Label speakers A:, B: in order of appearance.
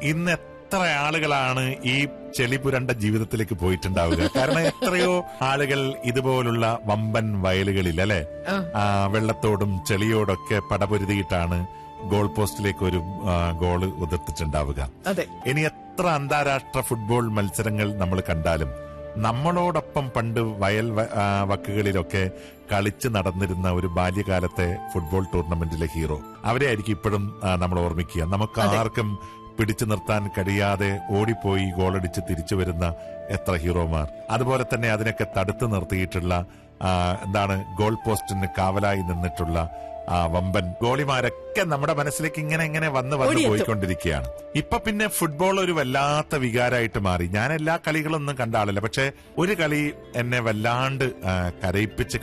A: ഇന്ന് എത്ര ആളുകളാണ് ഈ ചെളി പുരണ്ട ജീവിതത്തിലേക്ക് പോയിട്ടുണ്ടാവുക കാരണം എത്രയോ ആളുകൾ ഇതുപോലുള്ള വമ്പൻ വയലുകളിൽ അല്ലെ
B: ആ.
A: ആ, വെള്ളത്തോടും ചെളിയോടൊക്കെ പടപൊരുതിയിട്ടാണ് ഗോൾ പോസ്റ്റിലേക്ക് ഒരു ആ, ഗോള് ഉതിർത്തിട്ടുണ്ടാവുക
B: അതെ
A: ഇനി എത്ര അന്താരാഷ്ട്ര ഫുട്ബോൾ മത്സരങ്ങൾ നമ്മൾ കണ്ടാലും നമ്മളോടൊപ്പം പണ്ട് വയൽ വ- ആ, വക്കുകളിലൊക്കെ കളിച്ച് നടന്നിരുന്ന ഒരു ബാല്യകാലത്തെ ഫുട്ബോൾ ടൂർണമെന്റിലെ ഹീറോ അവരെ ആയിരിക്കും ഇപ്പോഴും ആ, നമ്മൾ ഓർമ്മിക്കുക നമുക്ക് ആർക്കും പിടിച്ചു നിർത്താൻ കഴിയാതെ ഓടിപ്പോയി ഗോളടിച്ച് തിരിച്ചു വരുന്ന എത്ര ഹീറോമാർ അതുപോലെ തന്നെ അതിനൊക്കെ തടുത്തു നിർത്തിയിട്ടുള്ള ആ, എന്താണ് ഗോൾ പോസ്റ്റിന് കാവലായി നിന്നിട്ടുള്ള ആ വമ്പൻ ഗോളിമാരൊക്കെ നമ്മുടെ മനസ്സിലേക്ക് ഇങ്ങനെ ഇങ്ങനെ വന്ന് വന്ന്
B: ഓടിയെത്തും.
A: പോയിക്കൊണ്ടിരിക്കുകയാണ് ഇപ്പൊ പിന്നെ ഫുട്ബോൾ ഒരു വല്ലാത്ത വികാരമായിട്ട് മാറി ഞാൻ എല്ലാ കളികളൊന്നും കണ്ട ആളല്ല പക്ഷെ ഒരു കളി എന്നെ വല്ലാണ്ട് ആ, കരയിപ്പിച്ച്